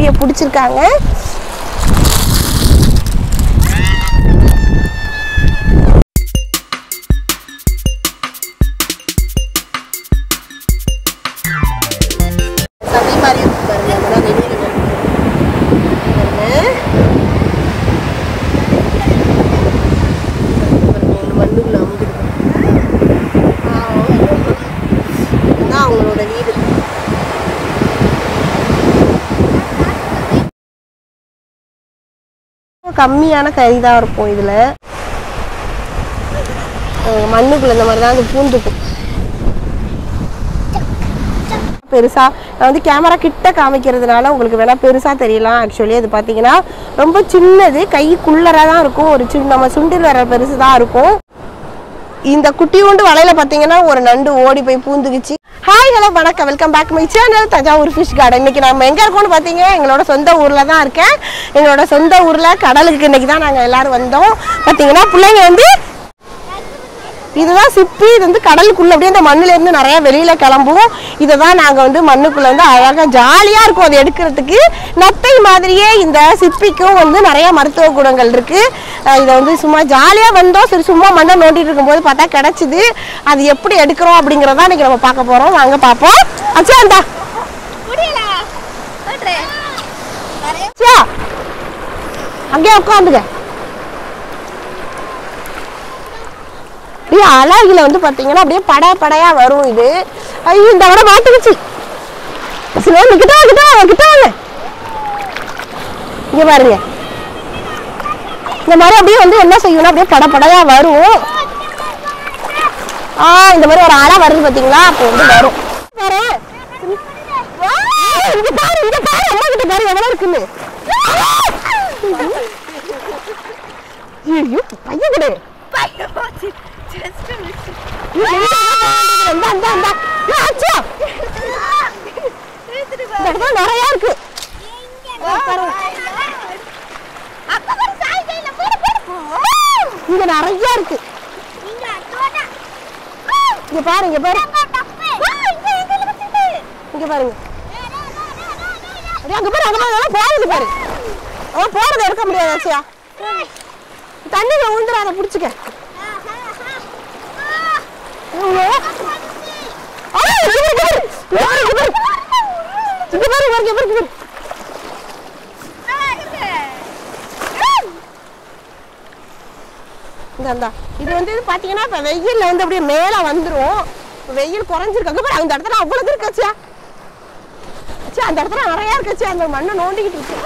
சிப்பியை பிடிச்சிருக்காங்க சதை மாதிரி இருக்கு பாருங்க அதெல்லாம் வெளியில வருது. பாருங்க. பாருங்க, இந்த மண்ணுக்குள்ள அமுக்குது பாருங்க. பாவம். இதுதான் அவங்களோட வீடு கம்மியான கறி தான் இருக்கும் இதுல அஹ் மண்ணுக்குள்ள இந்த மாதிரி தான் அது பூந்துக்கும் பெருசா நான் வந்து கேமரா கிட்ட காமிக்கிறதுனால உங்களுக்கு வேணா பெருசா தெரியலாம் ஆக்சுவலி அது பாத்தீங்கன்னா ரொம்ப சின்னது கைக்குள்ளரா தான் இருக்கும் ஒரு சின்ன நம்ம சுண்டில் வர பெருசு தான் இருக்கும் இந்த குட்டியோண்டு வலையில பாத்தீங்கன்னா ஒரு நண்டு ஓடி போய் பூந்துக்குச்சு ஹாய் ஹலோ வணக்கம் welcome back my channel Thanjavur fish garden இன்னைக்கு நம்ம எங்க இருக்கோம்னு பாத்தீங்க எங்களோட சொந்த ஊர்ல தான் இருக்கேன் எங்களோட சொந்த ஊர்ல கடலுக்கு இன்னைக்கு தான் நாங்க எல்லாரும் வந்தோம் பாத்தீங்கன்னா பிள்ளைங்க வந்து இதுதான் சிப்பி இது வந்து கடலுக்குள்ள அப்படியே அந்த மண்ணுல இருந்து நிறைய வெளியில கிளம்பும் இதை தான் நாங்க வந்து மண்ணுக்குள்ள வந்து அழகா ஜாலியா இருக்கும் அதை எடுக்கிறதுக்கு நத்தை மாதிரியே இந்த சிப்பிக்கும் வந்து நிறைய மருத்துவ குணங்கள் இருக்கு அஹ் இதை வந்து சும்மா ஜாலியா வந்தோம் சரி சும்மா மண்ணை நோண்டிட்டு இருக்கும்போது பார்த்தா கிடைச்சிது அது எப்படி எடுக்கிறோம் அப்படிங்கறத இன்னைக்கு நம்ம பார்க்க போறோம் வாங்க பார்ப்போம் அச்சா இந்தா அச்சா அங்கேயே உட்காந்துங்க அப்படியே அழகுல வந்து பாத்தீங்கன்னா அப்படியே பட படையா வரும் இது ஐயோ இந்த விட மாட்டுக்குச்சு சில கிட்ட வா, கிட்ட வா, கிட்ட வாங்க இங்க பாருங்க இந்த மாதிரி அப்படியே வந்து என்ன செய்யணும் அப்படியே பட படையா வரும் ஆ இந்த மாதிரி ஒரு அலை வருது பாத்தீங்களா அப்போ வந்து வரும் பாரு. வா, இங்க பாரு இங்க பாரு அம்மா கிட்ட பாரு எவ்வளவு இருக்குன்னு ஐயோ பையன் கொடு இந்தா, இந்தா, இந்தா. ஏய், அச்சா. இந்த இடத்துல நிறைய இருக்கு இங்க நிறைய இருக்கு இங்க பாரு இங்க பாரு இங்க பாருங்க அப்படியே அங்க பாரு அங்க பாரு அதெல்லாம் போகுது பாரு அவன் போறதை எடுக்க முடியாது ஆச்சியா தண்ணில விழுந்துடாத புடிச்சுக்க ஐயோ. ஆ, இங்க பாரு, இங்க பாரு. இங்க பாரு, இங்க பாரு. இங்க பாரு, இங்க பாரு, இங்க பாரு. இந்தா, இந்தா. இது வந்து பாத்தீங்கன்னா இப்ப வெயில்ல வந்து அப்படியே மேல வந்துரும் இப்ப வெயில் குறைஞ்சிருக்கு அங்க பாரு அந்த இடத்துல அவ்வளவு இருக்காச்சியா சே அந்த இடத்துல நிறைய இருக்காச்சு அந்த மண்ணை நோண்டிக்கிட்டு இருக்கு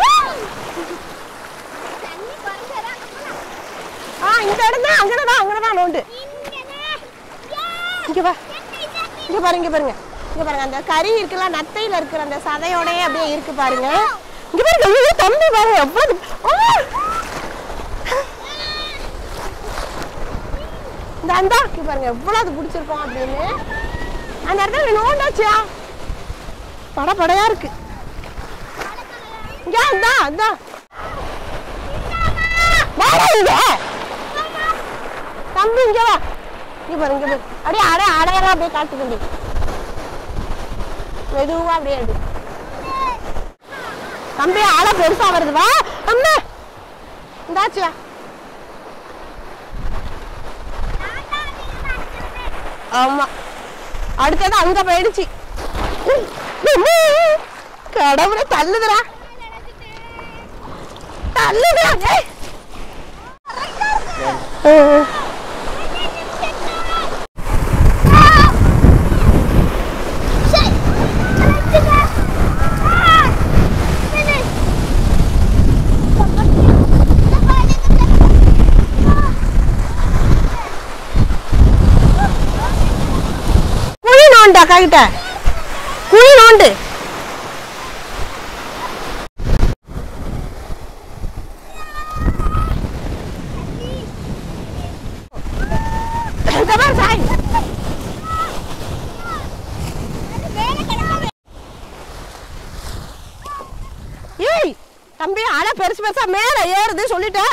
ஆ இந்த இடம் தான் அங்கதான் அங்கதான் நோண்டு இங்க வா இங்க பாருங்க இங்க பாருங்க இங்க பாருங்க அந்த கறி இருக்குல்ல நத்தையில இருக்கிற அந்த சதையோடயே அப்படியே இருக்கு பாருங்க இங்க பாருங்க ஐயோ, தம்பி பாருங்க எவ்வளவு ஆ! இந்த அந்தா இங்க பாருங்க எவ்வளவு பிடிச்சிருக்கோம் அப்படின்னு அந்த இடத்துல நோண்டாச்சியா பட படையா இருக்கு இங்க அந்தா அந்தா வாடா இங்க தம்பி இங்க வா இங்க பாரு இங்க பாரு அப்படியே அடை அடையெல்லாம் அப்படியே காட்டு தம்பி மெதுவா அப்படியே எடு தம்பி அலை பெருசா வருது வா அம்மா இந்தாச்சியா ஆமா அடுத்தது அங்க போயிடுச்சு கடவுளை தள்ளுதுடா தள்ளுதுடா ஏய். ம். குழி நோண்டு அக்கா கிட்ட குழி நோண்டு இங்க பாரு சாய். ஏய் தம்பி அலை பெருசு பெருசா மேல ஏறுது சொல்லிட்டேன்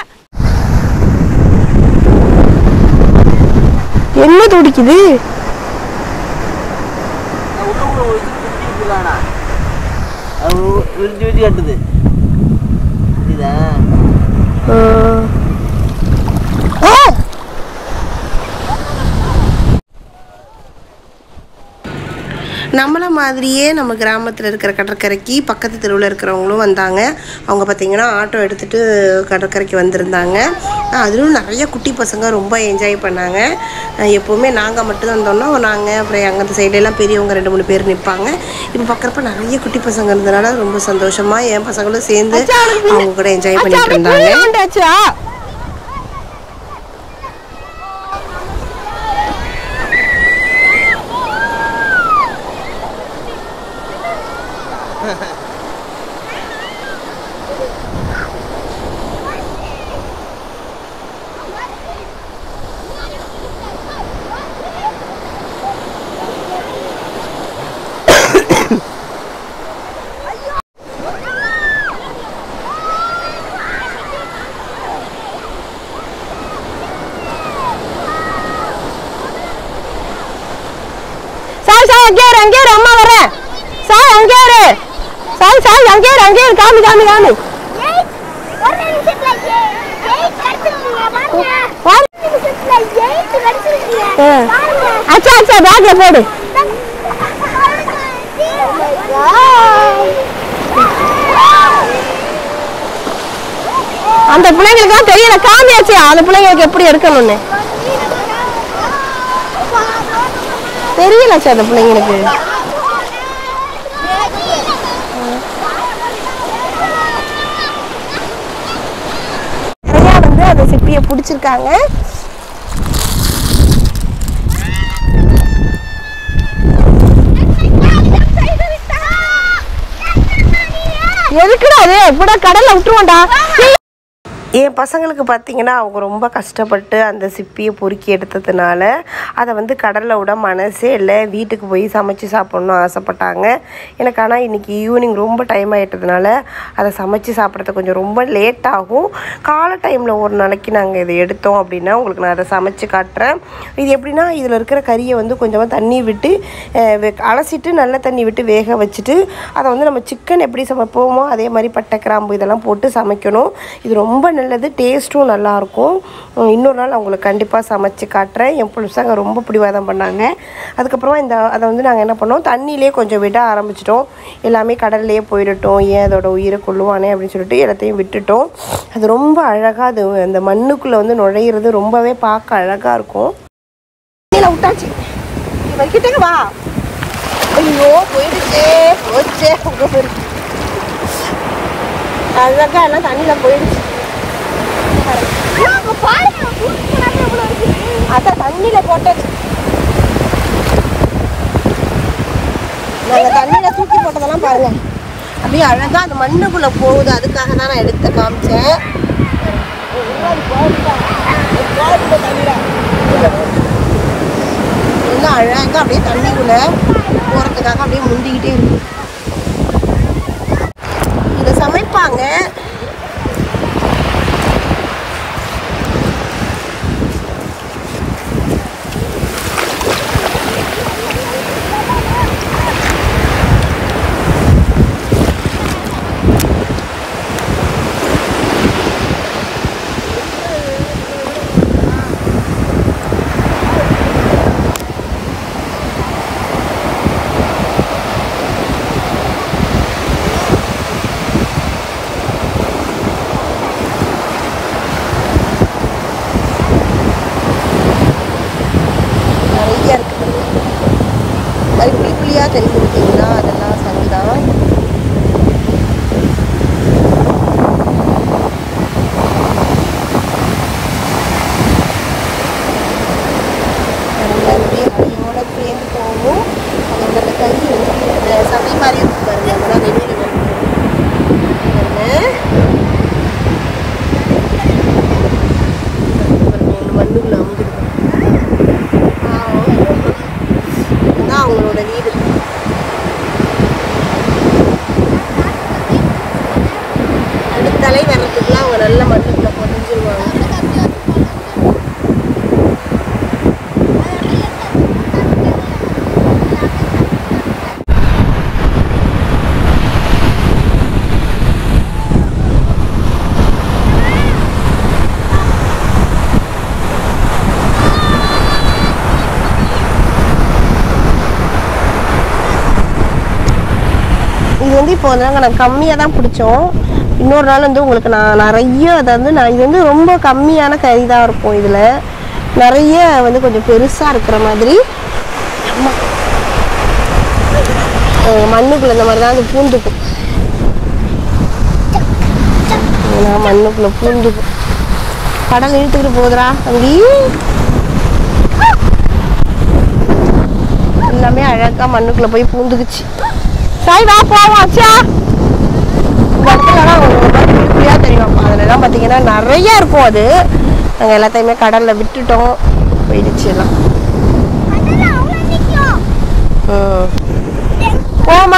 என்ன துடிக்குது விரிஞ்சு விரிஞ்சு கட்டுது ம். ஆ! நம்மள மாதிரியே நம்ம கிராமத்தில் இருக்கிற கடற்கரைக்கு பக்கத்து தெருவில் இருக்கிறவங்களும் வந்தாங்க அவங்க பார்த்தீங்கன்னா ஆட்டோ எடுத்துகிட்டு கடற்கரைக்கு வந்திருந்தாங்க அதிலும் நிறைய குட்டி பசங்க ரொம்ப என்ஜாய் பண்ணாங்க அஹ் எப்போவுமே நாங்கள் மட்டும் வந்தோம்னா நாங்கள் அப்புறம் அங்கே அந்த சைட்லலாம் பெரியவங்க ரெண்டு மூணு பேர் நிற்பாங்க இப்போ பார்க்குறப்ப நிறைய குட்டி பசங்க இருந்ததுனால ரொம்ப சந்தோஷமாக என் பசங்களும் சேர்ந்து அவங்க கூட என்ஜாய் பண்ணிட்டு இருந்தாங்க சாய் சாய் அங்கே இரு அங்கே இரு அம்மா வரேன் சாய் அங்கே இரு சாய் சாய் அங்கே இரு அங்கே இரு காமி காமி காமி ஏய், ஒரு நிமிஷத்துல ஏய், எயிட் கிடைச்சிருக்கீங்க, பாருங்க. பாரு. ஒரு நிமிஷத்துல எயிட் கிடைச்சிருக்கீங்க. ஆ. பாருங்க. அச்சா அச்சா பேக்ல போடு அந்த பிள்ளைங்களுக்கு தான் தெரியல காமியாச்சு அந்த பிள்ளைங்களுக்கு எப்படி எடுக்கணும்னு தெரியல சார் அந்த பிள்ளைங்களுக்கு நிறையா வந்து அந்த சிப்பியை பிடிச்சிருக்காங்க எதுக்குடா அது எப்படா கடல்ல விட்டுருவோம்டா என் பசங்களுக்கு பார்த்தீங்கன்னா அவங்க ரொம்ப கஷ்டப்பட்டு அந்த சிப்பியை பொறுக்கி எடுத்ததுனால அதை வந்து கடலில் விட மனசே இல்லை வீட்டுக்கு போய் சமைச்சு சாப்பிட்ணுன்னு ஆசைப்பட்டாங்க எனக்கு ஆனால் இன்றைக்கி ஈவினிங் ரொம்ப டைம் ஆகிட்டதுனால அதை சமைச்சு சாப்பிட்றது கொஞ்சம் ரொம்ப லேட் ஆகும் காலை டைமில் ஒரு நாளைக்கு நாங்கள் இதை எடுத்தோம் அப்படின்னா உங்களுக்கு நான் அதை சமைச்சு காட்டுறேன் இது எப்படின்னா இதில் இருக்கிற கறியை வந்து கொஞ்சமாக தண்ணி விட்டு அஹ், வெ- அலசிட்டு நல்ல தண்ணி விட்டு வேக வச்சுட்டு அதை வந்து நம்ம சிக்கன் எப்படி சமைப்போமோ அதே மாதிரி பட்டை கிராம்பு இதெல்லாம் போட்டு சமைக்கணும் இது ரொம்ப நல்லது டேஸ்ட்டும் நல்லாயிருக்கும் உம், இன்னொரு நாள் அவங்களுக்கு கண்டிப்பாக சமைச்சு காட்டுறேன் என் புதுசாக ரொம்ப பிடிவாதம் பண்ணாங்க அதுக்கப்புறமா இந்த அதை வந்து நாங்கள் என்ன பண்ணோம் தண்ணியிலே கொஞ்சம் விட ஆரம்பிச்சிட்டோம் எல்லாமே கடல்லையே போயிடட்டும் ஏன் அதோட உயிரை கொள்ளுவானே அப்படின்னு சொல்லிட்டு எல்லாத்தையும் விட்டுட்டோம் அது ரொம்ப அழகாக அது அந்த மண்ணுக்குள்ளே வந்து நுழையிறது ரொம்பவே பார்க்க அழகாக இருக்கும் தண்ணியில் விட்டாச்சு இவன் கிட்டக்கு வா ஐயோ போயிடுச்சே போச்சே உங்க போயிடுச்சு அழகா எல்லாம் தண்ணியில் போயிடுச்சு அதான் தண்ணியில் போட்டாச்சு நாங்கள் தண்ணியில் தூக்கி போட்டதெல்லாம் பாருங்க அப்படியே அழகா அந்த மண்ணுக்குள்ளே போகுது அதுக்காக தான் நான் எடுத்து காமிச்சேன் என்ன அழகா அப்படியே தண்ணிக்குள்ள போறதுக்காக அப்படியே முந்திக்கிட்டே இருக்கு இதை சமைப்பாங்க நிறைய இருக்குது அது புளி புளியாக தெரிஞ்சு பார்த்தீங்களா அதெல்லாம் சங்கு தான் நல்லா அப்படியே அடியோட சேர்ந்து போகும் அதோட அந்த கறி வந்து அந்த சதை மாதிரி இருக்கு பாருங்க அதெல்லாம் வெளியில் வரும் பாருங்க பாருங்க, மண்ணுக்குள்ள அமுந்துருக்கு இதுதான் அவங்களோட வீடு அடுத்தலை வர்றதுக்குலாம் அவங்க நல்ல மண்ணுக்குள்ள புதஞ்சிருவாங்க இப்போ வந்து நாங்கள் கம்மியாக தான் பிடிச்சோம் இன்னொரு நாள் வந்து உங்களுக்கு நான் நிறைய அதை வந்து நான் இது வந்து ரொம்ப கம்மியான கறி தான் இருக்கும் இதில் நிறைய வந்து கொஞ்சம் பெருசாக இருக்கிற மாதிரி அம்மா. அஹ் மண்ணுக்குள்ள இந்த மாதிரி தான் அது பூந்துக்கும் ஏன்னா மண்ணுக்குள்ள பூந்துக்கும் கடல் இழுத்துக்கிட்டு போகுதுடா தம்பி எல்லாமே அழகா மண்ணுக்குள்ள போய் பூந்துக்குச்சு சாய் வா போவோம் அச்சா இந்த இடத்துலலாம் ஒரு ஒரு மாதிரி புளிப்புளியா தெரியும் அப்ப அதுலலாம் பார்த்தீங்கன்னா நிறைய இருக்கும் அது நாங்கள் எல்லாத்தையுமே கடல்ல விட்டுட்டோம் போயிடுச்சு எல்லாம் அதெல்லாம் அவ்வளோ நிற்கும் ம். போமா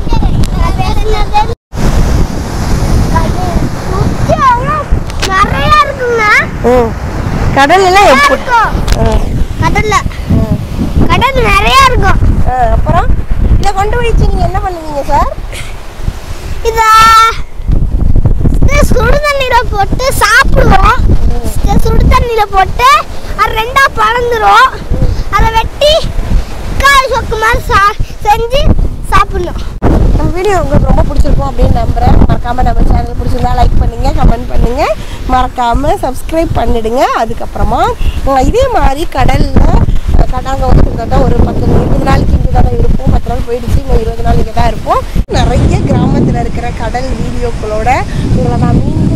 நிறைய இருக்குங்க ம் கடல் எல்லாம் எப்படி இருக்கும் ம். கடல்ல கடல் நிறைய இருக்கும் ஆ, அப்புறம் இதை கொண்டு போயிடுச்சு நீங்க என்ன பண்ணுவீங்க சார் இத இது சுடு தண்ணியில போட்டு சாப்பிடுவோம் இது சுடு தண்ணியில போட்டு அது ரெண்டா பறந்துரும் அதை வெட்டி காய் சொக்கு மாதிரி சா செஞ்சு சாப்பிடணும் நம்ம வீடியோ உங்களுக்கு ரொம்ப பிடிச்சிருக்கும் அப்படின்னு நம்புறேன் மறக்காம நம்ம சேனல் பிடிச்சிருந்தா லைக் பண்ணுங்க கமெண்ட் பண்ணுங்க மறக்காம சப்ஸ்கிரைப் பண்ணிடுங்க அதுக்கப்புறமா அஹ், இதே மாதிரி கடல்ல அஹ், நாங்க வந்து கிட்டத்தட்ட ஒரு பத்து இருபது நாளைக்கு இங்கே தான் இருப்போம் பத்து நாள் போயிடுச்சு இன்னும் இருபது நாள் இங்கே தான் இருப்போம் நிறைய கிராமத்தில் இருக்கிற கடல் வீடியோக்களோட உங்களை நான் மீண்டும்